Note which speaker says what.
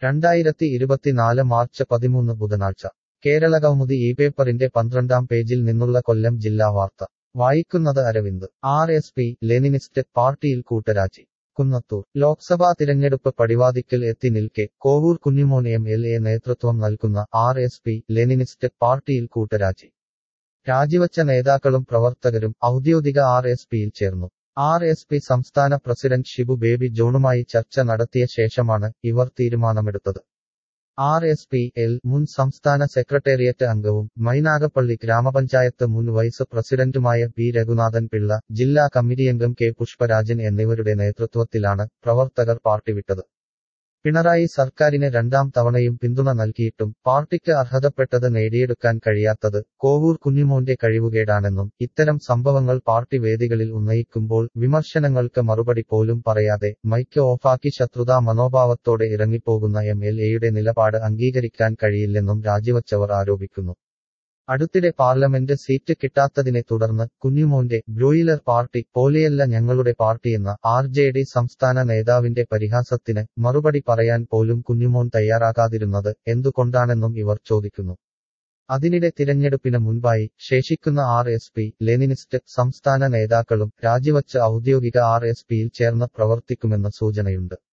Speaker 1: രണ്ടായിരത്തി ഇരുപത്തിനാല് മാർച്ച് പതിമൂന്ന് ബുധനാഴ്ച കേരള കൗമുദി ഈ പേപ്പറിന്റെ പന്ത്രണ്ടാം പേജിൽ നിന്നുള്ള കൊല്ലം ജില്ലാ വാർത്ത വായിക്കുന്നത് Aravind R S P Leninist പാർട്ടിയിൽ കൂട്ടരാജി കുന്നത്തൂർ ലോക്സഭാ തിരഞ്ഞെടുപ്പ് പടിവാതിക്കൽ എത്തി നിൽക്കെ Kovoor Kunjumon M L A നേതൃത്വം നൽകുന്ന ആർ എസ് പി ലെനിനിസ്റ്റ് പാർട്ടിയിൽ കൂട്ടരാജി രാജിവച്ച നേതാക്കളും പ്രവർത്തകരും ഔദ്യോഗിക ആർ എസ് പിയിൽ ചേർന്നു ആർ എസ് പി സംസ്ഥാന പ്രസിഡന്റ് ഷിബു ബേബി ജോണുമായി ചർച്ച നടത്തിയ ശേഷമാണ് ഇവർ തീരുമാനമെടുത്തത് ആർ എസ് പി എൽ മുൻ സംസ്ഥാന സെക്രട്ടേറിയറ്റ് അംഗവും മൈനാഗപ്പള്ളി ഗ്രാമപഞ്ചായത്ത് മുൻ വൈസ് പ്രസിഡന്റുമായ പി രഘുനാഥൻ പിള്ള ജില്ലാ കമ്മിറ്റിയംഗം കെ പുഷ്പരാജൻ എന്നിവരുടെ നേതൃത്വത്തിലാണ് പ്രവർത്തകർ പാർട്ടി വിട്ടത് പിണറായി സർക്കാരിന് രണ്ടാം തവണയും പിന്തുണ നൽകിയിട്ടും പാർട്ടിക്ക് അർഹതപ്പെട്ടത് നേടിയെടുക്കാൻ കഴിയാത്തത് കോവൂർ കുഞ്ഞിമോന്റെ കഴിവുകേടാണെന്നും ഇത്തരം സംഭവങ്ങൾ പാർട്ടി വേദികളിൽ ഉന്നയിക്കുമ്പോൾ വിമർശനങ്ങൾക്ക് മറുപടി പോലും പറയാതെ മൈക്ക് ഓഫാക്കി ശത്രുതാ മനോഭാവത്തോടെ ഇറങ്ങിപ്പോകുന്ന എം എൽ എയുടെ നിലപാട് അംഗീകരിക്കാൻ കഴിയില്ലെന്നും രാജിവച്ചവർ ആരോപിക്കുന്നു അടുത്തിടെ പാർലമെന്റ് സീറ്റ് കിട്ടാത്തതിനെ തുടർന്ന് കുഞ്ഞുമോന്റെ ബ്രോയിലർ പാർട്ടി പോലെയല്ല ഞങ്ങളുടെ പാർട്ടിയെന്ന ആർ ജെ ഡി സംസ്ഥാന നേതാവിന്റെ പരിഹാസത്തിന് മറുപടി പറയാൻ പോലും കുഞ്ഞുമോൻ തയ്യാറാകാതിരുന്നത് എന്തുകൊണ്ടാണെന്നും ഇവർ ചോദിക്കുന്നു അതിനിടെ തിരഞ്ഞെടുപ്പിന് മുൻപായി ശേഷിക്കുന്ന ആർ എസ് പി ലെനിനിസ്റ്റ് സംസ്ഥാന നേതാക്കളും രാജിവച്ച് ഔദ്യോഗിക ആർ എസ് പിയിൽ ചേർന്ന് പ്രവർത്തിക്കുമെന്ന സൂചനയുണ്ട്